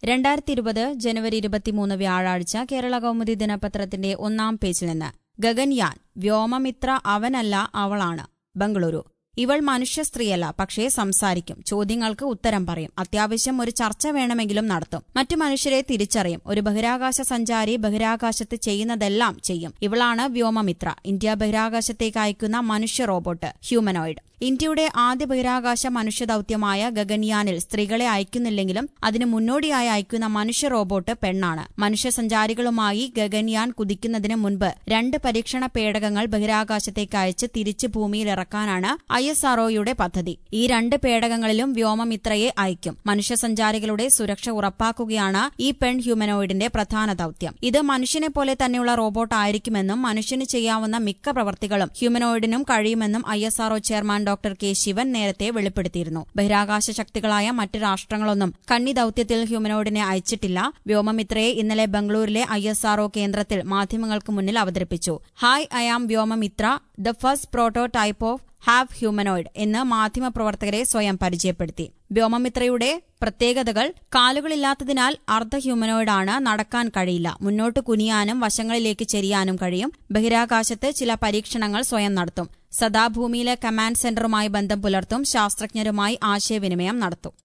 രണ്ടായിരത്തി ഇരുപത് ജനുവരി ഇരുപത്തിമൂന്ന് വ്യാഴാഴ്ച കേരള കൗമുദി ദിനപത്രത്തിന്റെ ഒന്നാം പേജിൽ നിന്ന് ഗഗൻയാൻ വ്യോമമിത്ര അവനല്ല അവളാണ് ബംഗളൂരു ഇവൾ മനുഷ്യ സ്ത്രീയല്ല പക്ഷേ സംസാരിക്കും ചോദ്യങ്ങൾക്ക് ഉത്തരം പറയും അത്യാവശ്യം ഒരു ചർച്ച വേണമെങ്കിലും നടത്തും മറ്റു മനുഷ്യരെ തിരിച്ചറിയും ഒരു ബഹിരാകാശ സഞ്ചാരി ബഹിരാകാശത്ത് ചെയ്യുന്നതെല്ലാം ചെയ്യും ഇവളാണ് വ്യോമമിത്ര ഇന്ത്യ ബഹിരാകാശത്തേക്ക് അയക്കുന്ന മനുഷ്യ റോബോട്ട് ഹ്യൂമനോയിഡ് ഇന്ത്യയുടെ ആദ്യ ബഹിരാകാശ മനുഷ്യ ദൌത്യമായ ഗഗൻയാനിൽ സ്ത്രീകളെ അയക്കുന്നില്ലെങ്കിലും അതിന് മുന്നോടിയായി അയക്കുന്ന മനുഷ്യ റോബോട്ട് പെണ്ണാണ് മനുഷ്യ സഞ്ചാരികളുമായി ഗഗൻയാൻ കുതിക്കുന്നതിന് മുൻപ് രണ്ട് പരീക്ഷണ പേടകങ്ങൾ ബഹിരാകാശത്തേക്ക് അയച്ച് തിരിച്ച് ഭൂമിയിൽ ഇറക്കാനാണ് ഐ എസ് ആർഒയുടെ പദ്ധതി ഈ രണ്ട് പേടകങ്ങളിലും വ്യോമമിത്രയെ അയക്കും മനുഷ്യ സഞ്ചാരികളുടെ സുരക്ഷ ഉറപ്പാക്കുകയാണ് ഈ പെൺ ഹ്യൂമനോയിഡിന്റെ പ്രധാന ദൌത്യം ഇത് മനുഷ്യനെ പോലെ തന്നെയുള്ള റോബോട്ട് ആയിരിക്കുമെന്നും മനുഷ്യന് ചെയ്യാവുന്ന മിക്ക പ്രവർത്തികളും ഹ്യൂമനോയിഡിനും കഴിയുമെന്നും I S R O chairman doctor K Sivan നേരത്തെ വെളിപ്പെടുത്തിയിരുന്നു ബഹിരാകാശ ശക്തികളായ മറ്റ് രാഷ്ട്രങ്ങളൊന്നും കന്നി ദൌത്യത്തിൽ ഹ്യൂമനോയിഡിനെ അയച്ചിട്ടില്ല വ്യോമമിത്രയെ ഇന്നലെ ബംഗളൂരിലെ ഐ എസ് ആർഒ കേന്ദ്രത്തിൽ മാധ്യമങ്ങൾക്ക് മുന്നിൽ അവതരിപ്പിച്ചു hi I am Vyommitra the first prototype of half humanoid എന്ന് മാധ്യമപ്രവർത്തകരെ സ്വയം പരിചയപ്പെടുത്തി വ്യോമമിത്രയുടെ പ്രത്യേകതകൾ കാലുകളില്ലാത്തതിനാൽ അർദ്ധ ഹ്യൂമനോയിഡാണ് നടക്കാൻ കഴിയില്ല മുന്നോട്ട് കുനിയാനും വശങ്ങളിലേക്ക് ചെരിയാനും കഴിയും ബഹിരാകാശത്ത് ചില പരീക്ഷണങ്ങൾ സ്വയം നടത്തും സദാ ഭൂമിയിലെ കമാൻഡ് സെന്ററുമായി ബന്ധം പുലർത്തും ശാസ്ത്രജ്ഞരുമായി ആശയവിനിമയം നടത്തും